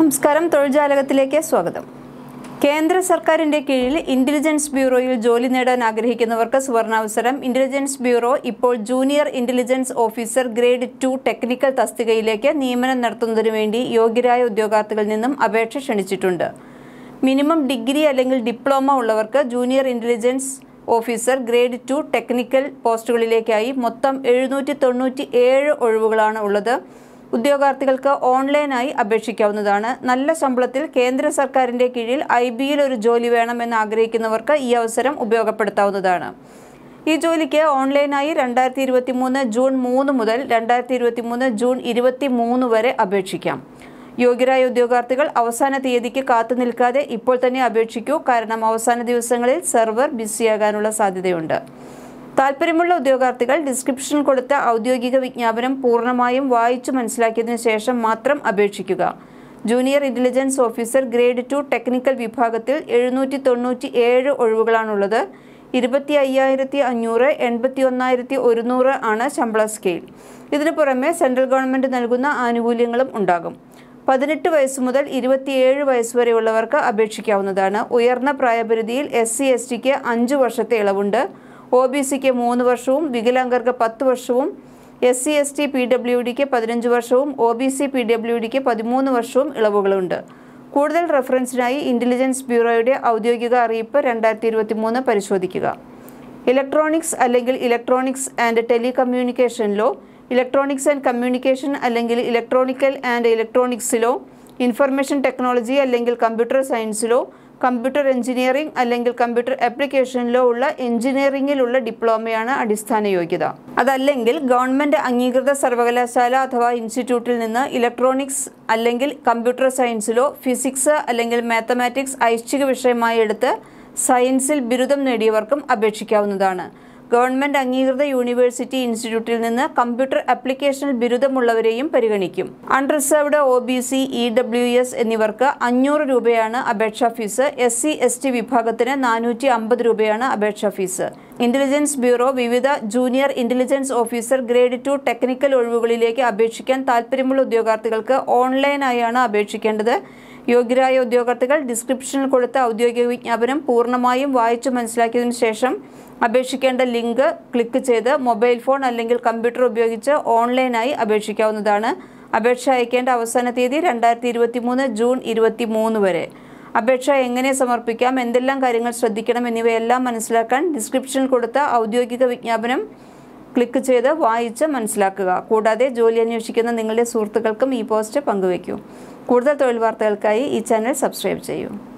നമസ്കാരം തൊഴിൽജാലകത്തിലേക്ക് സ്വാഗതം കേന്ദ്ര സർക്കാരിന്റെ കീഴിൽ ഇന്റലിജൻസ് ബ്യൂറോയിൽ ജോലി നേടാൻ ആഗ്രഹിക്കുന്നവർക്ക് സുവർണാവസരം ഇന്റലിജൻസ് ബ്യൂറോ ഇപ്പോൾ junior intelligence officer grade two technical തസ്തികയിലേക്ക് നിയമനം നടത്തുന്നതിനു വേണ്ടി യോഗ്യരായ ഉദ്യോഗാർത്ഥികളിൽ നിന്നും അപേക്ഷ ക്ഷണിച്ചിട്ടുണ്ട് മിനിമം ഡിഗ്രി അല്ലെങ്കിൽ ഡിപ്ലോമ ഉള്ളവർക്ക് junior intelligence officer grade two technical പോസ്റ്റുകളിലേക്കായി മൊത്തം എഴുന്നൂറ്റി തൊണ്ണൂറ്റി ഏഴ് ഒഴിവുകളാണ് ഉള്ളത് ഉദ്യോഗാർത്ഥികൾക്ക് ഓൺലൈനായി അപേക്ഷിക്കാവുന്നതാണ് നല്ല ശമ്പളത്തിൽ കേന്ദ്ര സർക്കാരിന്റെ കീഴിൽ ഐ ബിയിൽ ഒരു ജോലി വേണമെന്ന് ആഗ്രഹിക്കുന്നവർക്ക് ഈ അവസരം ഉപയോഗപ്പെടുത്താവുന്നതാണ് ഈ ജോലിക്ക് ഓൺലൈനായി രണ്ടായിരത്തി ഇരുപത്തി മൂന്ന് ജൂൺ മൂന്ന് മുതൽ രണ്ടായിരത്തി ഇരുപത്തി മൂന്ന് ജൂൺ ഇരുപത്തി മൂന്ന് വരെ അപേക്ഷിക്കാം യോഗ്യരായ ഉദ്യോഗാർത്ഥികൾ അവസാന തീയതിക്ക് കാത്തു നിൽക്കാതെ ഇപ്പോൾ തന്നെ അപേക്ഷിക്കൂ കാരണം അവസാന ദിവസങ്ങളിൽ സെർവർ ബിസിയാകാനുള്ള സാധ്യതയുണ്ട് താല്പര്യമുള്ള ഉദ്യോഗാർത്ഥികൾ ഡിസ്ക്രിപ്ഷനിൽ കൊടുത്ത ഔദ്യോഗിക വിജ്ഞാപനം പൂർണ്ണമായും വായിച്ചു മനസ്സിലാക്കിയതിനു ശേഷം മാത്രം അപേക്ഷിക്കുക junior intelligence officer grade two technical വിഭാഗത്തിൽ എഴുന്നൂറ്റി തൊണ്ണൂറ്റി ഏഴ് ഒഴിവുകളാണുള്ളത് ഇരുപത്തി അയ്യായിരത്തി അഞ്ഞൂറ് എൺപത്തി ഒന്നായിരത്തി ഒരുന്നൂറ് ആണ് ശമ്പള സ്കെയിൽ ഇതിനു പുറമെ സെൻട്രൽ ഗവൺമെൻറ് നൽകുന്ന ആനുകൂല്യങ്ങളും ഉണ്ടാകും പതിനെട്ട് വയസ്സ് മുതൽ ഇരുപത്തിയേഴ് വയസ്സ് വരെയുള്ളവർക്ക് അപേക്ഷിക്കാവുന്നതാണ് ഉയർന്ന പ്രായപരിധിയിൽ എസ് സി എസ് ടിക്ക് അഞ്ച് വർഷത്തെ ഇളവുണ്ട് ഒ ബി സിക്ക് മൂന്ന് വർഷവും വികലാംഗർക്ക് പത്ത് വർഷവും S C S T P W ഡിക്ക് പതിനഞ്ച് വർഷവും O B C P W ഡിക്ക് പതിമൂന്ന് വർഷവും ഇളവുകളുണ്ട് കൂടുതൽ റെഫറൻസിനായി ഇന്റലിജൻസ് ബ്യൂറോയുടെ ഔദ്യോഗിക അറിയിപ്പ് രണ്ടായിരത്തി ഇരുപത്തി മൂന്ന് പരിശോധിക്കുക ഇലക്ട്രോണിക്സ് അല്ലെങ്കിൽ ഇലക്ട്രോണിക്സ് ആൻഡ് ടെലികമ്മ്യൂണിക്കേഷനിലോ ഇലക്ട്രോണിക്സ് ആൻഡ് കമ്മ്യൂണിക്കേഷൻ അല്ലെങ്കിൽ ഇലക്ട്രോണിക്കൽ ആൻഡ് ഇലക്ട്രോണിക്സിലോ ഇൻഫർമേഷൻ ടെക്നോളജി അല്ലെങ്കിൽ കമ്പ്യൂട്ടർ സയൻസിലോ കമ്പ്യൂട്ടർ എഞ്ചിനീയറിംഗ് അല്ലെങ്കിൽ കമ്പ്യൂട്ടർ ആപ്ലിക്കേഷനിലോ ഉള്ള എഞ്ചിനീയറിംഗിലുള്ള ഡിപ്ലോമയാണ് അടിസ്ഥാന യോഗ്യത അതല്ലെങ്കിൽ ഗവൺമെൻറ് അംഗീകൃത സർവകലാശാല അഥവാ ഇൻസ്റ്റിറ്റ്യൂട്ടിൽ നിന്ന് ഇലക്ട്രോണിക്സ് അല്ലെങ്കിൽ കമ്പ്യൂട്ടർ സയൻസിലോ ഫിസിക്സ് അല്ലെങ്കിൽ മാത്തമാറ്റിക്സ് ഐച്ഛിക വിഷയമായി എടുത്ത് സയൻസിൽ ബിരുദം നേടിയവർക്കും അപേക്ഷിക്കാവുന്നതാണ് ഗവൺമെന്റ് അംഗീകൃത യൂണിവേഴ്സിറ്റി ഇൻസ്റ്റിറ്റ്യൂട്ടിൽ നിന്ന് കമ്പ്യൂട്ടർ ആപ്ലിക്കേഷനിൽ ബിരുദമുള്ളവരെയും പരിഗണിക്കും unreserved O B C E W S എന്നിവർക്ക് അഞ്ഞൂറ് രൂപയാണ് അപേക്ഷാ fees S C S T വിഭാഗത്തിന് നാനൂറ്റി അമ്പത് രൂപയാണ് അപേക്ഷാ ഫീസ് ഇന്റലിജൻസ് ബ്യൂറോ വിവിധ junior intelligence officer grade two technical ഒഴിവുകളിലേക്ക് അപേക്ഷിക്കാൻ താൽപ്പര്യമുള്ള ഉദ്യോഗാർത്ഥികൾക്ക് ഓൺലൈനായാണ് അപേക്ഷിക്കേണ്ടത് യോഗ്യരായ ഉദ്യോഗാർത്ഥികൾ ഡിസ്ക്രിപ്ഷനിൽ കൊടുത്ത ഔദ്യോഗിക വിജ്ഞാപനം പൂർണ്ണമായും വായിച്ചു മനസ്സിലാക്കിയതിനു ശേഷം അപേക്ഷിക്കേണ്ട ലിങ്ക് ക്ലിക്ക് ചെയ്ത് മൊബൈൽ ഫോൺ അല്ലെങ്കിൽ കമ്പ്യൂട്ടർ ഉപയോഗിച്ച് ഓൺലൈനായി അപേക്ഷിക്കാവുന്നതാണ് അപേക്ഷ അയക്കേണ്ട അവസാന തീയതി രണ്ടായിരത്തി ഇരുപത്തി മൂന്ന് ജൂൺ ഇരുപത്തി മൂന്ന് വരെ അപേക്ഷ എങ്ങനെ സമർപ്പിക്കാം എന്തെല്ലാം കാര്യങ്ങൾ ശ്രദ്ധിക്കണം എന്നിവയെല്ലാം മനസ്സിലാക്കാൻ ഡിസ്ക്രിപ്ഷനിൽ കൊടുത്ത ഔദ്യോഗിക വിജ്ഞാപനം ക്ലിക്ക് ചെയ്ത് വായിച്ച് മനസ്സിലാക്കുക കൂടാതെ ജോലി അന്വേഷിക്കുന്ന നിങ്ങളുടെ സുഹൃത്തുക്കൾക്കും ഈ പോസ്റ്റ് പങ്കുവയ്ക്കൂ കൂടുതൽ തൊഴിൽ വാർത്തകൾക്കായി ഈ ചാനൽ സബ്സ്ക്രൈബ് ചെയ്യൂ